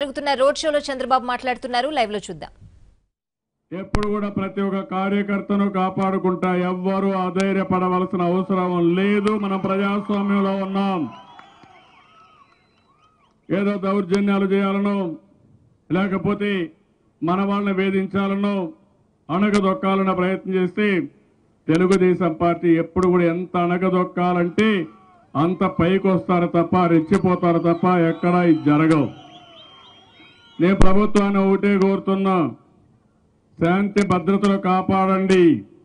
జరుగుతున్న రోడ్ షోలో చంద్రబాబు మాట్లాడుతున్నారు లైవ్ లో చూద్దాం ఎప్పుడు కూడా ప్రతి ఒక్క కార్యకర్తను కాపాడుకుంటా ఎవ్వరూ అధైర్యపడవలసిన అవసరం లేదు మనం ప్రజాస్వామ్యంలో ఉన్నాం ఏదో దౌర్జన్యాలు చేయాలనో లేకపోతే మన వాళ్ళని వేధించాలనో అణగదొక్కాలన్న ప్రయత్నం చేస్తే తెలుగుదేశం పార్టీ ఎప్పుడు కూడా ఎంత అణగదొక్కాలంటే అంత పైకి వస్తారు తప్ప రెచ్చిపోతారు తప్ప ఎక్కడా ఇది జరగవు నేను ప్రభుత్వాన్ని ఒకటే కోరుతున్నా శాంతి భద్రతలు కాపాడండి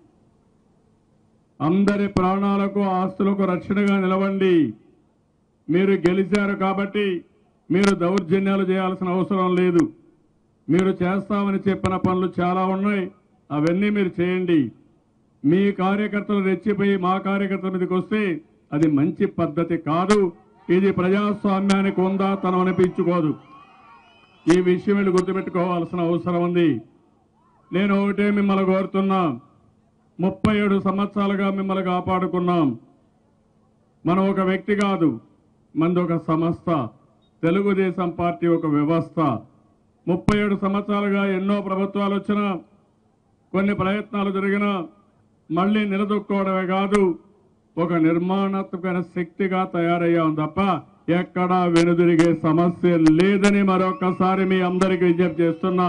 అందరి ప్రాణాలకు ఆస్తులకు రక్షణగా నిలవండి మీరు గెలిచారు కాబట్టి మీరు దౌర్జన్యాలు చేయాల్సిన అవసరం లేదు మీరు చేస్తామని చెప్పిన పనులు చాలా ఉన్నాయి అవన్నీ మీరు చేయండి మీ కార్యకర్తలు రెచ్చిపోయి మా కార్యకర్తల మీదకి వస్తే అది మంచి పద్ధతి కాదు ఇది ప్రజాస్వామ్యానికి ఉందా తనం అనిపించుకోదు ఈ విషయం వీళ్ళు గుర్తుపెట్టుకోవాల్సిన అవసరం ఉంది నేను ఒకటే మిమ్మల్ని కోరుతున్నా ముప్పై ఏడు సంవత్సరాలుగా మిమ్మల్ని కాపాడుకున్నాం మనం ఒక వ్యక్తి కాదు మంది ఒక సంస్థ తెలుగుదేశం పార్టీ ఒక వ్యవస్థ ముప్పై ఏడు సంవత్సరాలుగా ఎన్నో ప్రభుత్వాలు వచ్చినా కొన్ని ప్రయత్నాలు జరిగినా మళ్ళీ నిలదొక్కోవడమే కాదు ఒక నిర్మాణాత్మకమైన శక్తిగా తయారయ్యాం తప్ప ఎక్కడా వెనుదిరిగే సమస్య లేదని మరొకసారి మీ అందరికీ విజ్ఞప్తి చేస్తున్నా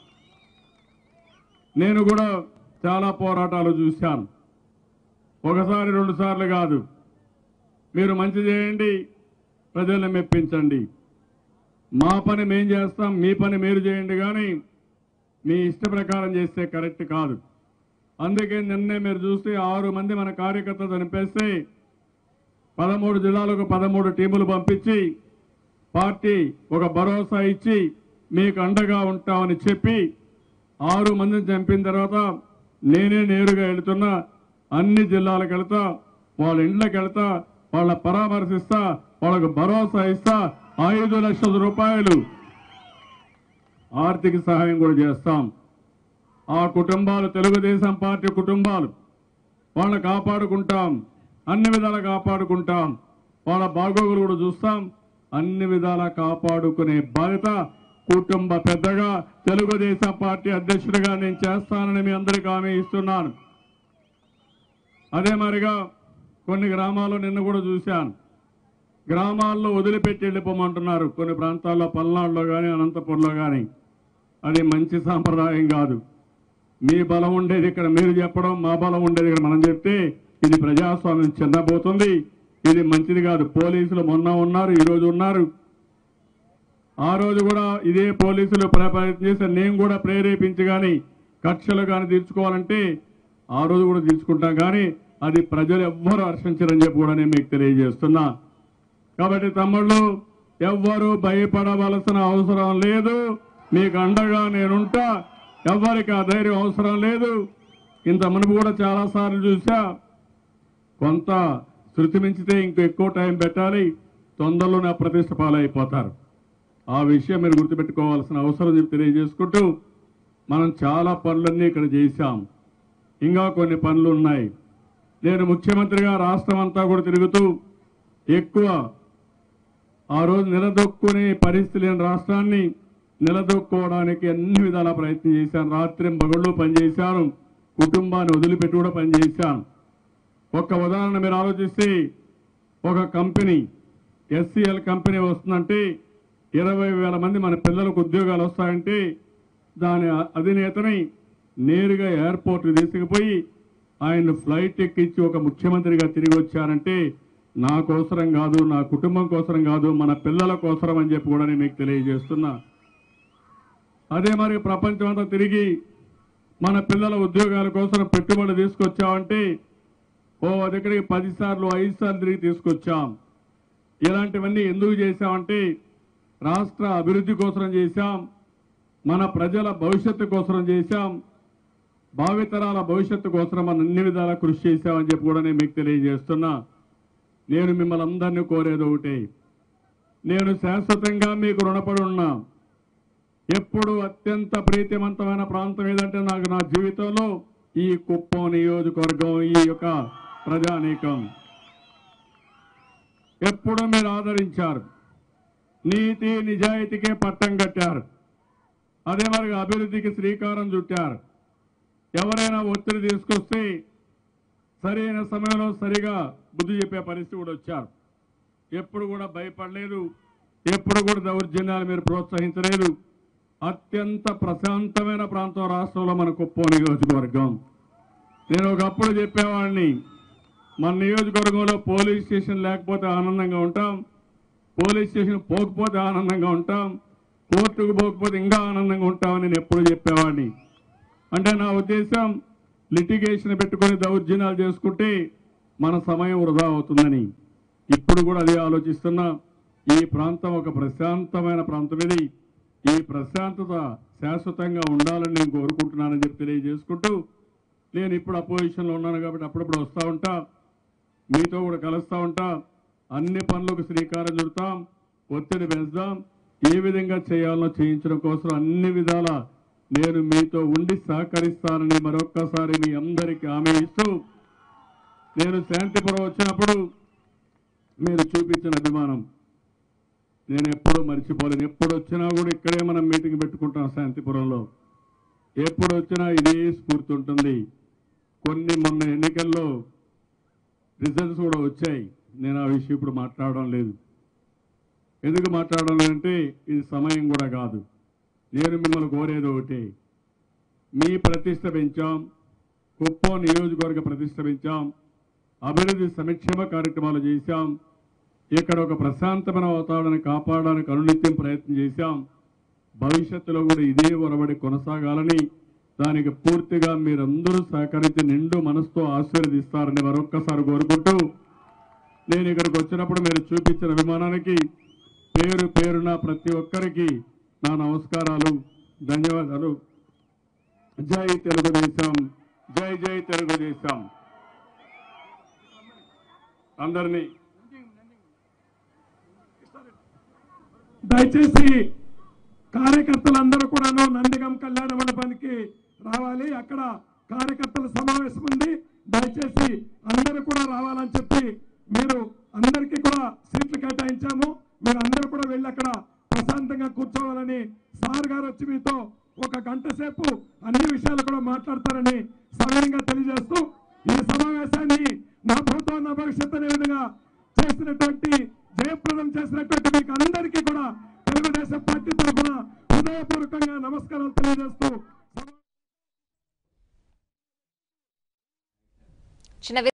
నేను కూడా చాలా పోరాటాలు చూశాను ఒకసారి రెండు సార్లు కాదు మీరు మంచి చేయండి ప్రజల్ని మెప్పించండి మా పని మేం చేస్తాం మీ పని మీరు చేయండి కానీ మీ ఇష్ట ప్రకారం చేస్తే కరెక్ట్ కాదు అందుకే నిన్నే మీరు చూస్తే ఆరు మంది మన కార్యకర్తలు చనిపేస్తే పదమూడు జిల్లాలకు పదమూడు టీములు పంపించి పార్టీ ఒక భరోసా ఇచ్చి మీకు అండగా ఉంటామని చెప్పి ఆరు మందిని చంపిన తర్వాత నేనే నేరుగా వెళుతున్నా అన్ని జిల్లాలకు వెళ్తా వాళ్ళ ఇండ్లకు వెళ్తా వాళ్ళ పరామర్శిస్తా వాళ్ళకు భరోసా ఇస్తా ఐదు లక్షల రూపాయలు ఆర్థిక సహాయం కూడా చేస్తాం ఆ కుటుంబాలు తెలుగుదేశం పార్టీ కుటుంబాలు వాళ్ళని కాపాడుకుంటాం అన్ని విధాలా కాపాడుకుంటాం వాళ్ళ బాగోగులు కూడా చూస్తాం అన్ని విధాలా కాపాడుకునే బాధ్యత కుటుంబ పెద్దగా తెలుగుదేశం పార్టీ అధ్యక్షుడిగా నేను చేస్తానని మీ అందరికీ హామీ ఇస్తున్నాను అదే మరిగా కొన్ని గ్రామాల్లో నిన్న కూడా చూశాను గ్రామాల్లో వదిలిపెట్టి వెళ్ళిపోమంటున్నారు కొన్ని ప్రాంతాల్లో పల్నాడులో కానీ అనంతపురంలో కానీ అది మంచి సాంప్రదాయం కాదు మీ బలం ఉండేది ఇక్కడ మీరు చెప్పడం మా బలం ఉండేది ఇక్కడ మనం చెప్తే ఇది ప్రజాస్వామ్యం చిన్నబోతుంది ఇది మంచిది కాదు పోలీసులు మొన్న ఉన్నారు ఈ రోజు ఉన్నారు ఆ రోజు కూడా ఇదే పోలీసులు ప్ర- ప్రయత్నం చేస్తే నేను కూడా ప్రేరేపించి కానీ కక్షలు కానీ తీర్చుకోవాలంటే ఆ రోజు కూడా తీర్చుకుంటాం కానీ అది ప్రజలు ఎవ్వరూ హర్షించరని చెప్పి కూడా నేను మీకు తెలియజేస్తున్నా కాబట్టి తమ్ముళ్ళు ఎవ్వరూ భయపడవలసిన అవసరం లేదు మీకు అండగా నేనుంటా ఎవ్వరికి ఆ ధైర్యం అవసరం లేదు ఇంత మునుపు కూడా చాలాసార్లు చూసా కొంత శృతి మించితే ఇంకో ఎక్కువ టైం పెట్టాలి తొందరలోనే అప్రతిష్ట పాలైపోతారు ఆ విషయం మీరు గుర్తుపెట్టుకోవాల్సిన అవసరం చెప్పి తెలియజేసుకుంటూ మనం చాలా పనులన్నీ ఇక్కడ చేశాం ఇంకా కొన్ని పనులు ఉన్నాయి నేను ముఖ్యమంత్రిగా రాష్ట్రం అంతా కూడా తిరుగుతూ ఎక్కువ ఆ రోజు నిలదొక్కునే పరిస్థితి లేని రాష్ట్రాన్ని నిలదొక్కోవడానికి అన్ని విధాల ప్రయత్నం చేశాను రాత్రి పగళ్ళు పనిచేశాను కుటుంబాన్ని వదిలిపెట్టి కూడా పనిచేశాను ఒక్క ఉదాహరణ మీరు ఆలోచిస్తే ఒక కంపెనీ ఎస్సీఎల్ కంపెనీ వస్తుందంటే ఇరవై వేల మంది మన పిల్లలకు ఉద్యోగాలు వస్తాయంటే దాని అధినేతని నేరుగా ఎయిర్పోర్ట్ తీసుకుపోయి ఆయన ఫ్లైట్ ఎక్కించి ఒక ముఖ్యమంత్రిగా తిరిగి వచ్చారంటే నా కోసరం కాదు నా కుటుంబం కోసరం కాదు మన పిల్లల కోసరం అని చెప్పి కూడా నేను మీకు తెలియజేస్తున్నా అదే మరి ప్రపంచం అంతా తిరిగి మన పిల్లల ఉద్యోగాల కోసం పెట్టుబడి తీసుకొచ్చామంటే ఓ దగ్గరికి పది సార్లు ఐదు సార్లు తిరిగి తీసుకొచ్చాం ఇలాంటివన్నీ ఎందుకు చేశామంటే రాష్ట్ర అభివృద్ధి కోసం చేశాం మన ప్రజల భవిష్యత్తు కోసం చేశాం భావితరాల భవిష్యత్తు కోసం మనం అన్ని విధాలా కృషి చేశామని చెప్పి కూడా నేను మీకు తెలియజేస్తున్నా నేను మిమ్మల్ని అందరినీ కోరేది ఒకటే నేను శాశ్వతంగా మీకు రుణపడి ఉన్నా ఎప్పుడు అత్యంత ప్రీతివంతమైన ప్రాంతం ఏదంటే నాకు నా జీవితంలో ఈ కుప్పం నియోజకవర్గం ఈ యొక్క ప్రజానీకం ఎప్పుడు మీరు ఆదరించారు నీతి నిజాయితీకే పట్టం కట్టారు అదే మరి అభివృద్ధికి శ్రీకారం చుట్టారు ఎవరైనా ఒత్తిడి తీసుకొస్తే సరైన సమయంలో సరిగా బుద్ధి చెప్పే పరిస్థితి కూడా వచ్చారు ఎప్పుడు కూడా భయపడలేదు ఎప్పుడు కూడా దౌర్జన్యాలు మీరు ప్రోత్సహించలేదు అత్యంత ప్రశాంతమైన ప్రాంతం రాష్ట్రంలో మన కుప్పం నియోజకవర్గం నేను ఒకప్పుడు చెప్పేవాడిని మన నియోజకవర్గంలో పోలీస్ స్టేషన్ లేకపోతే ఆనందంగా ఉంటాం పోలీస్ స్టేషన్ పోకపోతే ఆనందంగా ఉంటాం కోర్టుకు పోకపోతే ఇంకా ఆనందంగా ఉంటామని నేను ఎప్పుడు చెప్పేవాడిని అంటే నా ఉద్దేశం లిటిగేషన్ పెట్టుకొని దౌర్జన్యాలు చేసుకుంటే మన సమయం వృధా అవుతుందని ఇప్పుడు కూడా అదే ఆలోచిస్తున్నా ఈ ప్రాంతం ఒక ప్రశాంతమైన ప్రాంతం ఇది ఈ ప్రశాంతత శాశ్వతంగా ఉండాలని నేను కోరుకుంటున్నానని చెప్పి తెలియజేసుకుంటూ నేను ఇప్పుడు అపోజిషన్లో ఉన్నాను కాబట్టి అప్పుడప్పుడు వస్తూ ఉంటా మీతో కూడా కలుస్తూ ఉంటా అన్ని పనులకు శ్రీకారం చుడతాం ఒత్తిడి పెంచుదాం ఏ విధంగా చేయాలో చేయించడం కోసం అన్ని విధాల నేను మీతో ఉండి సహకరిస్తానని మరొక్కసారి మీ అందరికీ హామీ ఇస్తూ నేను శాంతిపురం వచ్చినప్పుడు మీరు చూపించిన అభిమానం నేను ఎప్పుడూ మర్చిపోలేను ఎప్పుడు వచ్చినా కూడా ఇక్కడే మనం మీటింగ్ పెట్టుకుంటాం శాంతిపురంలో ఎప్పుడు వచ్చినా ఇదే స్ఫూర్తి ఉంటుంది కొన్ని మొన్న ఎన్నికల్లో రిజల్ట్స్ కూడా వచ్చాయి నేను ఆ విషయం ఇప్పుడు మాట్లాడడం లేదు ఎందుకు మాట్లాడడం లేదంటే ఇది సమయం కూడా కాదు నేను మిమ్మల్ని కోరేది ఒకటి మీ ప్రతిష్ట పెంచాం కుప్పం నియోజకవర్గ ప్రతిష్ట పెంచాం అభివృద్ధి సంక్షేమ కార్యక్రమాలు చేశాం ఇక్కడ ఒక ప్రశాంతమైన వాతావరణాన్ని కాపాడడానికి అనునిత్యం ప్రయత్నం చేశాం భవిష్యత్తులో కూడా ఇదే ఒరబడి కొనసాగాలని దానికి పూర్తిగా మీరందరూ సహకరించి నిండు మనసుతో ఆశీర్వదిస్తారని మరొక్కసారి కోరుకుంటూ నేను ఇక్కడికి వచ్చినప్పుడు మీరు చూపించిన అభిమానానికి పేరు పేరున ప్రతి ఒక్కరికి నా నమస్కారాలు ధన్యవాదాలు జై తెలుగుదేశం జై జై తెలుగుదేశం అందరినీ దయచేసి కార్యకర్తలందరూ కూడాను నందిగం కళ్యాణ మండపానికి రావాలి అక్కడ కార్యకర్తల సమావేశం ఉంది దయచేసి అందరూ కూడా రావాలని చెప్పి మీరు అందరికీ కూడా సీట్లు కేటాయించాము మీరు అందరూ కూడా వెళ్ళి అక్కడ ప్రశాంతంగా కూర్చోవాలని సార్ గారు వచ్చి మీతో ఒక గంట సేపు అన్ని విషయాలు కూడా మాట్లాడతారని సవినయంగా తెలియజేస్తూ ఈ సమావేశాన్ని నా భూతం నా భవిష్యత్ అనే విధంగా చేసినటువంటి జయప్రదం చేసినటువంటి మీకు అందరికీ కూడా తెలుగుదేశం పార్టీ తరఫున హృదయపూర్వకంగా నమస్కారాలు తెలియజేస్తూ చిన్న